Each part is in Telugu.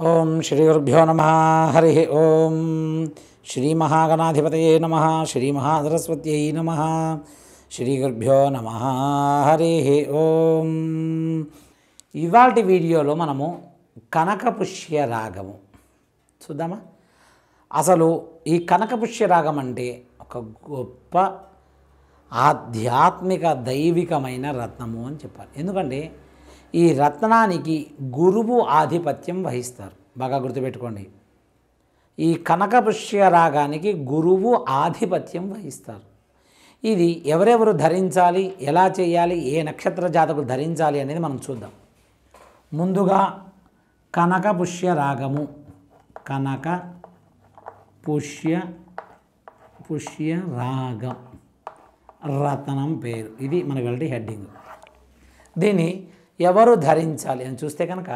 ఓం శ్రీ గురుభ్యో నమ హరి ఓం శ్రీ మహాగణాధిపతయే నమ శ్రీ మహాసరస్వత్యై నమ శ్రీ గురుభ్యో నమ హరి ఓం ఇవాల్టి వీడియోలో మనము కనకపుష్య రాగము చూద్దామా అసలు ఈ కనకపుష్య రాగం అంటే ఒక గొప్ప ఆధ్యాత్మిక దైవికమైన రత్నము అని చెప్పాలి ఎందుకంటే ఈ రత్నానికి గురువు ఆధిపత్యం వహిస్తారు బాగా గుర్తుపెట్టుకోండి ఈ కనకపుష్య రాగానికి గురువు ఆధిపత్యం వహిస్తారు ఇది ఎవరెవరు ధరించాలి ఎలా చేయాలి ఏ నక్షత్ర జాతకులు ధరించాలి అనేది మనం చూద్దాం ముందుగా కనకపుష్య రాగము కనక పుష్య పుష్య రాగం రతనం పేరు ఇది మన వెళ్ళి హెడ్డింగ్ దీన్ని ఎవరు ధరించాలి అని చూస్తే కనుక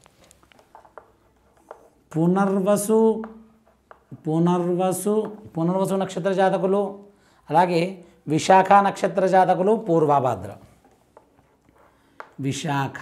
పునర్వసు పునర్వసు పునర్వసు నక్షత్ర జాతకులు అలాగే విశాఖ నక్షత్ర జాతకులు పూర్వభాద్ర విశాఖ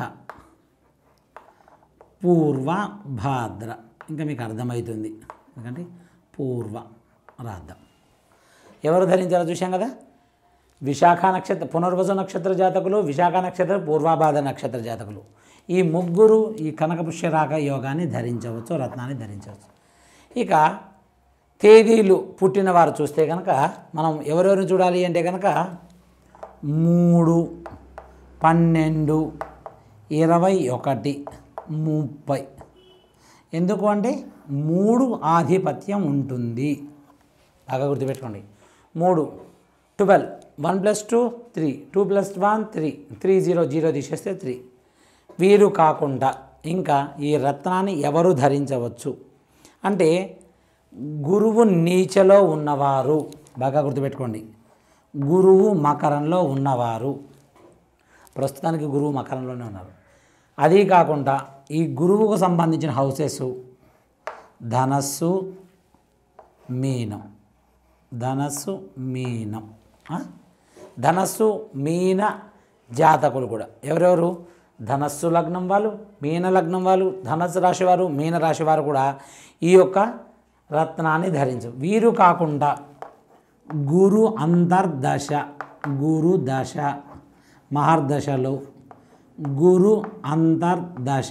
పూర్వ భాద్ర ఇంకా మీకు అర్థమవుతుంది ఎందుకంటే పూర్వ రాద్దాం ఎవరు ధరించారో చూసాం కదా విశాఖ నక్షత్ర పునర్వసు నక్షత్ర జాతకులు విశాఖ నక్షత్ర పూర్వాభాద నక్షత్ర జాతకులు ఈ ముగ్గురు ఈ కనకపుష్యరాగ యోగాన్ని ధరించవచ్చు రత్నాన్ని ధరించవచ్చు ఇక తేదీలు పుట్టినవారు చూస్తే కనుక మనం ఎవరెవరిని చూడాలి అంటే కనుక మూడు పన్నెండు ఇరవై ఒకటి ముప్పై ఎందుకు అంటే మూడు ఆధిపత్యం ఉంటుంది బాగా గుర్తుపెట్టుకోండి మూడు twelve one plus two three two plus one three three zero zero తీసేస్తే త్రీ వీరు కాకుండా ఇంకా ఈ రత్నాన్ని ఎవరు ధరించవచ్చు అంటే గురువు నీచలో ఉన్నవారు బాగా గుర్తుపెట్టుకోండి గురువు మకరంలో ఉన్నవారు ప్రస్తుతానికి గురువు మకరంలోనే ఉన్నారు అది కాకుండా ఈ గురువుకు సంబంధించిన హౌసెస్ ధనస్సు మీనం ధనస్సు మీనం ఆ? ధనస్సు మీన జాతకులు కూడా ఎవరెవరు ధనస్సు లగ్నం వాళ్ళు మీన లగ్నం వాళ్ళు ధనస్సు రాశి వారు మీన రాశి వారు కూడా ఈ యొక్క రత్నాన్ని ధరించరు వీరు కాకుండా గురు అంతర్దశ గురు దశ మహర్దశలో గురు అంతర్దశ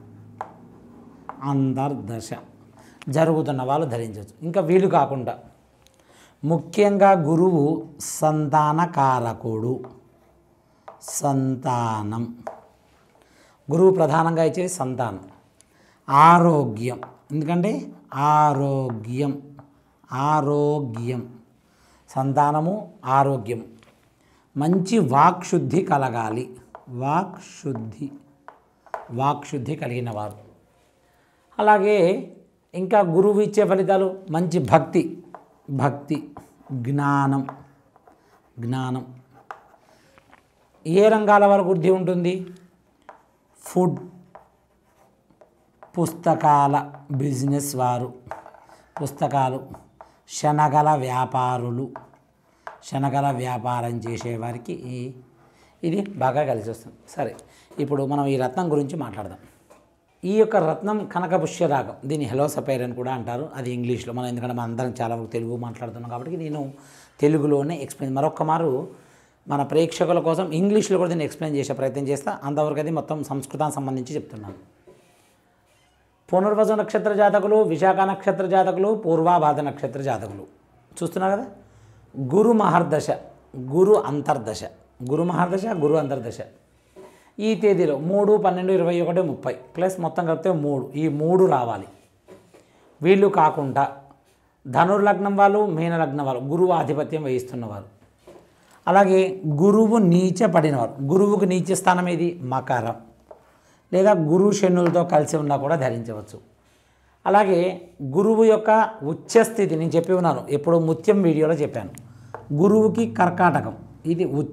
అంతర్దశ జరుగుతున్న వాళ్ళు ధరించవచ్చు ఇంకా వీళ్ళు కాకుండా ముఖ్యంగా గురువు సంతానకారకుడు సంతానం గురువు ప్రధానంగా ఇచ్చేది సంతానం ఆరోగ్యం ఎందుకంటే ఆరోగ్యం ఆరోగ్యం సంతానము ఆరోగ్యం మంచి వాక్శుద్ధి కలగాలి వాక్శుద్ధి వాక్శుద్ధి కలిగిన వారు అలాగే ఇంకా గురువు ఇచ్చే ఫలితాలు మంచి భక్తి భక్తి జ్ఞానం జ్ఞానం ఏ రంగాల వరకు వృద్ధి ఉంటుంది ఫుడ్ పుస్తకాల బిజినెస్ వారు పుస్తకాలు శనగల వ్యాపారులు శనగల వ్యాపారం చేసేవారికి ఈ- ఇది బాగా కలిసి వస్తుంది సరే ఇప్పుడు మనం ఈ రత్నం గురించి మాట్లాడదాం ఈ యొక్క రత్నం కనకపుష్య రాగం దీన్ని హెలో సపైర్ అని కూడా అంటారు అది ఇంగ్లీష్లో మనం ఎందుకంటే మనం అందరం చాలా వరకు తెలుగు మాట్లాడుతున్నాం కాబట్టి నేను తెలుగులోనే ఎక్స్ప్లెయిన్ మరొక్క మారు మన ప్రేక్షకుల కోసం ఇంగ్లీష్లో కూడా దీన్ని ఎక్స్ప్లెయిన్ చేసే ప్రయత్నం చేస్తా అంతవరకు అది మొత్తం సంస్కృతానికి సంబంధించి చెప్తున్నాను పునర్వసు నక్షత్ర జాతకులు విశాఖ నక్షత్ర జాతకులు పూర్వాభాద నక్షత్ర జాతకులు చూస్తున్నారు కదా గురు మహర్దశ గురు అంతర్దశ గురు మహర్దశ గురు అంతర్దశ ఈ తేదీలో మూడు పన్నెండు ఇరవై ఒకటి ముప్పై ప్లస్ మొత్తం కలిపితే మూడు ఈ మూడు రావాలి వీళ్ళు కాకుండా ధనుర్లగ్నం వాళ్ళు మీన లగ్నం వాళ్ళు గురువు ఆధిపత్యం వహిస్తున్నవారు అలాగే గురువు నీచ పడినవారు గురువుకు నీచ స్థానం ఏది మకరం లేదా గురు శనులతో కలిసి ఉన్నా కూడా ధరించవచ్చు అలాగే గురువు యొక్క ఉచ్చస్థితి నేను చెప్పి ఉన్నాను ఎప్పుడు ముత్యం వీడియోలో చెప్పాను గురువుకి కర్కాటకం ఇది ఉచ్చ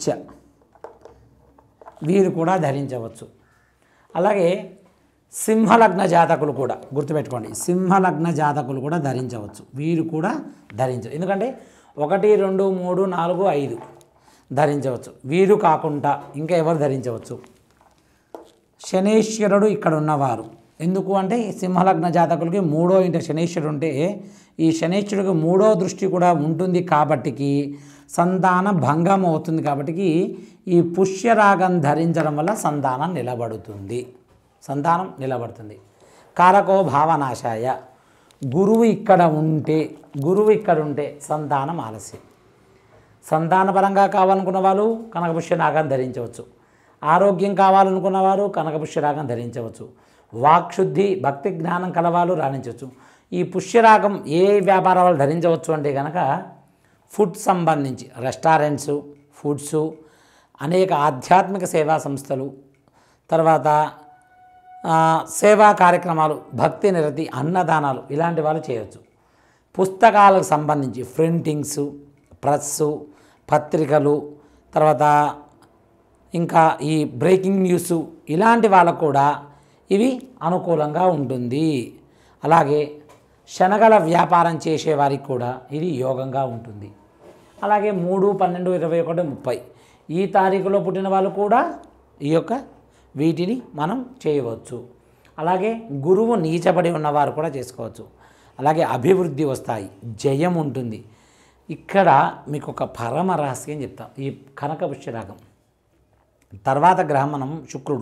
వీరు కూడా ధరించవచ్చు అలాగే సింహలగ్న జాతకులు కూడా గుర్తుపెట్టుకోండి సింహలగ్న జాతకులు కూడా ధరించవచ్చు వీరు కూడా ధరించవచ్చు ఎందుకంటే ఒకటి రెండు మూడు నాలుగు ఐదు ధరించవచ్చు వీరు కాకుండా ఇంకా ఎవరు ధరించవచ్చు శనేశ్వరుడు ఇక్కడ ఉన్నవారు ఎందుకు అంటే ఈ సింహలగ్న జాతకులకి మూడో ఇంట శనేశ్వరుడు ఉంటే ఈ శనేశ్వరుడికి మూడో దృష్టి కూడా ఉంటుంది కాబట్టికి సంతాన భంగం అవుతుంది కాబట్టికి ఈ పుష్యరాగం ధరించడం వల్ల సంతానం నిలబడుతుంది సంతానం నిలబడుతుంది కారకో భావనాశాయ గురువు ఇక్కడ ఉంటే గురువు ఇక్కడ ఉంటే సంతానం ఆలస్యం సంతానపరంగా కావాలనుకున్న వాళ్ళు కనకపుష్యరాగం ధరించవచ్చు ఆరోగ్యం కావాలనుకున్న వారు కనకపుష్యరాగం ధరించవచ్చు వాక్శుద్ధి భక్తి జ్ఞానం కలవాళ్ళు రాణించవచ్చు ఈ పుష్యరాగం ఏ వ్యాపార వాళ్ళు ధరించవచ్చు అంటే కనుక ఫుడ్ సంబంధించి రెస్టారెంట్స్ ఫుడ్స్ అనేక ఆధ్యాత్మిక సేవా సంస్థలు తర్వాత ఆ, సేవా కార్యక్రమాలు భక్తి నిరతి అన్నదానాలు ఇలాంటి వాళ్ళు చేయవచ్చు పుస్తకాలకు సంబంధించి ప్రింటింగ్స్ ప్రెస్సు పత్రికలు తర్వాత ఇంకా ఈ బ్రేకింగ్ న్యూస్ ఇలాంటి వాళ్ళకు కూడా ఇవి అనుకూలంగా ఉంటుంది అలాగే శనగల వ్యాపారం చేసే వారికి కూడా ఇది యోగంగా ఉంటుంది అలాగే మూడు పన్నెండు ఇరవై ఒకటి ముప్పై ఈ తారీఖులో పుట్టిన వాళ్ళు కూడా ఈ యొక్క వీటిని మనం చేయవచ్చు అలాగే గురువు నీచబడి ఉన్నవారు కూడా చేసుకోవచ్చు అలాగే అభివృద్ధి వస్తాయి జయం ఉంటుంది ఇక్కడ మీకు ఒక పరమ రహస్యం చెప్తాం ఈ కనక పుష్యరాగం తర్వాత గ్రహం మనం శుక్రుడు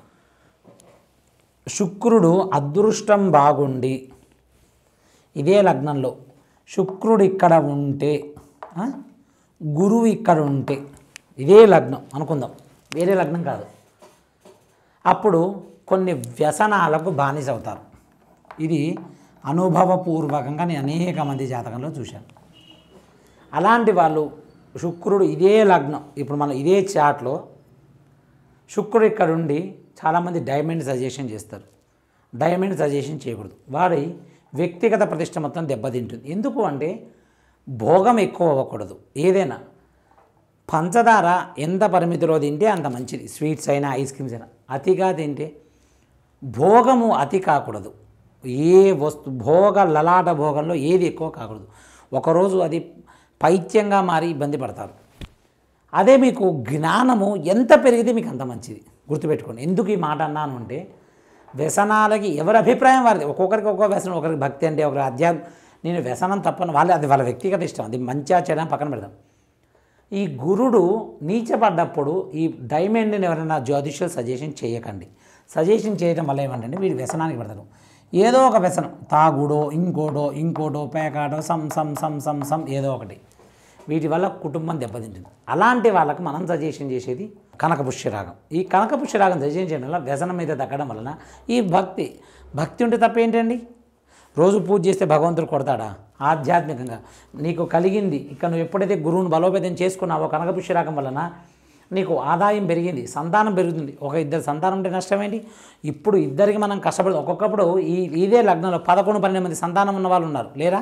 శుక్రుడు అదృష్టం బాగుండి ఇదే లగ్నంలో శుక్రుడు ఇక్కడ ఉంటే ఆ, గురువు ఇక్కడ ఉంటే ఇదే లగ్నం అనుకుందాం వేరే లగ్నం కాదు అప్పుడు కొన్ని వ్యసనాలకు బానిస అవుతారు ఇది అనుభవపూర్వకంగా నేను అనేక మంది జాతకంలో చూశాను అలాంటి వాళ్ళు శుక్రుడు ఇదే లగ్నం ఇప్పుడు మనం ఇదే చాట్లో శుక్రుడు ఇక్కడ ఉండి చాలామంది డైమండ్ సజెషన్ చేస్తారు డైమండ్ సజెషన్ చేయకూడదు వాడి వ్యక్తిగత ప్రతిష్ట మొత్తం దెబ్బతింటుంది ఎందుకు అంటే భోగం ఎక్కువ అవ్వకూడదు ఏదైనా పంచదార ఎంత పరిమితిలో తింటే అంత మంచిది స్వీట్స్ అయినా ఐస్ క్రీమ్స్ అయినా అతిగా తింటే భోగము అతి కాకూడదు ఏ వస్తు భోగ లలాట భోగంలో ఏది ఎక్కువ కాకూడదు ఒకరోజు అది పైత్యంగా మారి ఇబ్బంది పడతారు అదే మీకు జ్ఞానము ఎంత పెరిగితే మీకు అంత మంచిది గుర్తుపెట్టుకోండి ఎందుకు ఈ మాట అన్నాను అంటే వ్యసనాలకి ఎవరి అభిప్రాయం వారిది ఒక్కొక్కరికి ఒక్కొక్క వ్యసనం ఒకరికి భక్తి అంటే ఒకరికి అధ్యాత్మ నేను వ్యసనం తప్పను వాళ్ళు అది వాళ్ళ వ్యక్తిగత ఇష్టం అది మంచిగా చేయడం పక్కన పెడదాం ఈ గురుడు నీచపడ్డప్పుడు ఈ డైమండ్ని ఎవరైనా జ్యోతిష్యులు సజెషన్ చేయకండి సజెషన్ చేయడం వల్ల ఏమంటే వీడు వ్యసనానికి పడతారు ఏదో ఒక వ్యసనం తాగుడో ఇంకోటో ఇంకోటో పేకాటో సం సం సం సం సం ఏదో ఒకటి వీటి వల్ల కుటుంబం దెబ్బతింటుంది అలాంటి వాళ్ళకి మనం సజెషన్ చేసేది కనకపుష్యరాగం ఈ కనకపుష్యరాగం సజెషన్ చేయడం వల్ల వ్యసనం మీద తగ్గడం వలన ఈ భక్తి భక్తి ఉంటే తప్పేంటండి రోజు పూజ చేస్తే భగవంతుడు కొడతాడా ఆధ్యాత్మికంగా నీకు కలిగింది ఇక్కడ నువ్వు ఎప్పుడైతే గురువుని బలోపేతం చేసుకున్నావో కనకపుష్యరాగం వలన నీకు ఆదాయం పెరిగింది సంతానం పెరుగుతుంది ఒక ఇద్దరు సంతానం ఉంటే నష్టం ఏంటి ఇప్పుడు ఇద్దరికి మనం కష్టపడి ఒక్కొక్కప్పుడు ఈ ఇదే లగ్నంలో పదకొండు పన్నెండు మంది సంతానం ఉన్న వాళ్ళు ఉన్నారు లేరా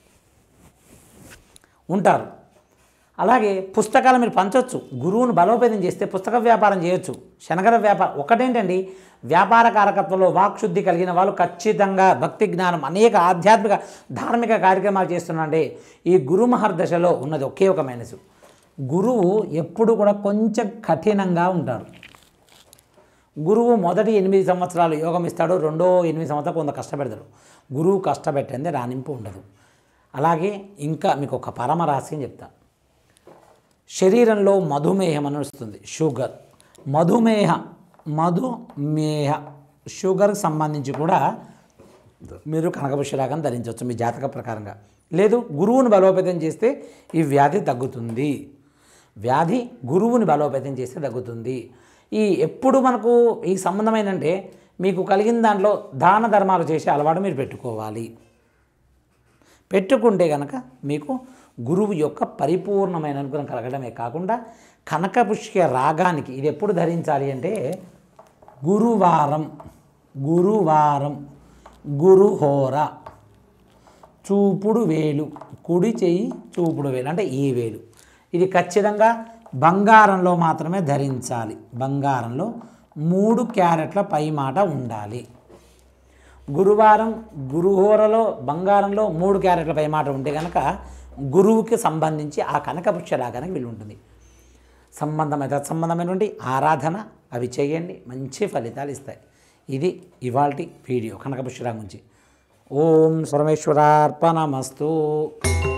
ఉంటారు అలాగే పుస్తకాలు మీరు పంచవచ్చు గురువును బలోపేతం చేస్తే పుస్తక వ్యాపారం చేయొచ్చు శనగర వ్యాపారం ఒకటేంటండి వ్యాపార కారకత్వంలో వాక్శుద్ధి కలిగిన వాళ్ళు ఖచ్చితంగా భక్తి జ్ఞానం అనేక ఆధ్యాత్మిక ధార్మిక కార్యక్రమాలు చేస్తున్నారంటే ఈ గురు మహర్దశలో ఉన్నది ఒకే ఒక మైనస్ గురువు ఎప్పుడు కూడా కొంచెం కఠినంగా ఉంటారు గురువు మొదటి ఎనిమిది సంవత్సరాలు యోగం ఇస్తాడు రెండో ఎనిమిది సంవత్సరాలు కొంత కష్టపెడతాడు గురువు కష్టపెట్టింది రాణింపు ఉండదు అలాగే ఇంకా మీకు ఒక పరమ రహస్యం చెప్తా శరీరంలో మధుమేహం అని వస్తుంది షుగర్ మధుమేహ మధుమేహ షుగర్కి సంబంధించి కూడా మీరు కనకపుష్యరాగం ధరించవచ్చు మీ జాతక ప్రకారంగా లేదు గురువుని బలోపేతం చేస్తే ఈ వ్యాధి తగ్గుతుంది వ్యాధి గురువుని బలోపేతం చేస్తే తగ్గుతుంది ఈ ఎప్పుడు మనకు ఈ సంబంధమైన అంటే మీకు కలిగిన దాంట్లో దాన ధర్మాలు చేసే అలవాటు మీరు పెట్టుకోవాలి పెట్టుకుంటే కనుక మీకు గురువు యొక్క పరిపూర్ణమైన అనుగ్రహం కలగడమే కాకుండా కనకపుష్య రాగానికి ఇది ఎప్పుడు ధరించాలి అంటే గురువారం గురువారం గురుహోర చూపుడు వేలు కుడి చెయ్యి చూపుడు వేలు అంటే ఈ వేలు ఇది ఖచ్చితంగా బంగారంలో మాత్రమే ధరించాలి బంగారంలో మూడు క్యారెట్ల పై మాట ఉండాలి గురువారం గురుహోరలో బంగారంలో మూడు క్యారెట్ల పై మాట ఉంటే కనుక గురువుకి సంబంధించి ఆ కనకపుష్య రాగానికి వీలు ఉంటుంది సంబంధమైన తత్సంబంధమైనటువంటి ఆరాధన అవి చేయండి మంచి ఫలితాలు ఇస్తాయి ఇది ఇవాల్టి వీడియో కనకపుష్యరాం గురించి ఓం సర్వేశ్వరార్పణమస్తు